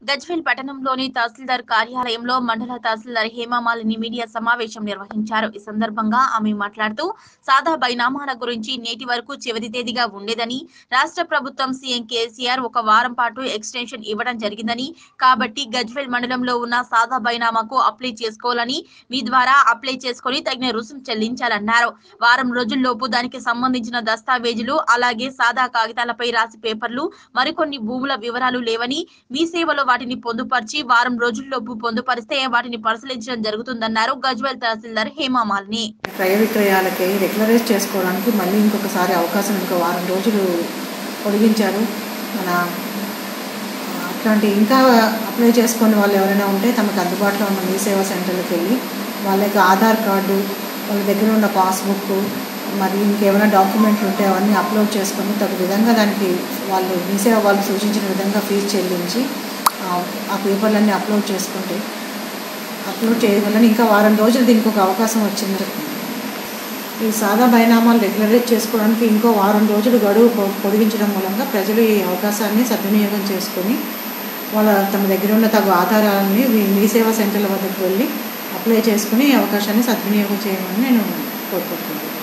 గజ్వేల్ పట్టణంలోని తహసీల్దార్ కార్యాలయంలో మండల తహసీల్దార్ హేమమాలిని మీడియా సమావేశం నిర్వహించారు ఈ సందర్భంగా ఆమె మాట్లాడుతూ సాదా బైనామాల గురించి నేటి వరకు చివరి తేదీగా ఉండేదని రాష్ట్ర ప్రభుత్వం సీఎం కేసీఆర్ ఒక వారం పాటు ఎక్స్టెన్షన్ ఇవ్వడం జరిగిందని కాబట్టి గజ్వేల్ మండలంలో ఉన్న సాదా బైనామాకు అప్లై చేసుకోవాలని మీ ద్వారా అప్లై చేసుకొని తగిన రుసుం చెల్లించాలన్నారు వారం రోజుల్లోపు దానికి సంబంధించిన దస్తావేజులు అలాగే సాదా కాగితాలపై రాసి పేపర్లు మరికొన్ని భూముల వివరాలు లేవని మీ సేవలో వాటిని పొందుపరిచి వారం రోజుల్లోపు పొందుపరిస్తే వాటిని పరిశీలించడం జరుగుతుందన్నారు గజ్వేల్ తహసీల్దార్ హేమామాలిని క్రయ విక్రయాలకి రెగ్యులరైజ్ చేసుకోవడానికి మళ్ళీ ఇంకొకసారి అవకాశం ఇంకో వారం రోజులు పొడిగించారు మన ఆ, అట్లాంటి ఇంకా అప్లై చేసుకునే వాళ్ళు ఎవరైనా ఉంటే తమకు అందుబాటులో ఉన్న మీ సేవా సెంటర్లకు వెళ్ళి వాళ్ళ యొక్క ఆధార్ కార్డు వాళ్ళ దగ్గర ఉన్న పాస్బుక్ మరి ఇంకేమైనా డాక్యుమెంట్లు ఉంటే అవన్నీ అప్లోడ్ చేసుకొని తగు విధంగా దానికి వాళ్ళు మీ సేవ వాళ్ళు సూచించిన విధంగా ఫీజు చెల్లించి ఆ, ఆ పేపర్లన్నీ అప్లోడ్ చేసుకుంటే అప్లోడ్ చేయగలని ఇంకా వారం రోజులు దీనికి ఒక అవకాశం వచ్చింది ఈ సాదా బైనామాలు రెగ్యులరైజ్ చేసుకోవడానికి ఇంకో వారం రోజులు గడువు పొ- పొడిగించడం మూలంగా ప్రజలు ఈ అవకాశాన్ని సద్వినియోగం చేసుకొని వాళ్ళ తమ దగ్గర ఉన్న తగు ఆధారాలని మీ- మీ సేవా సెంటర్ల వద్దకు వెళ్ళి అప్లై చేసుకుని ఈ అవకాశాన్ని సద్వినియోగం చేయమని నేను కోరుకుంటున్నాను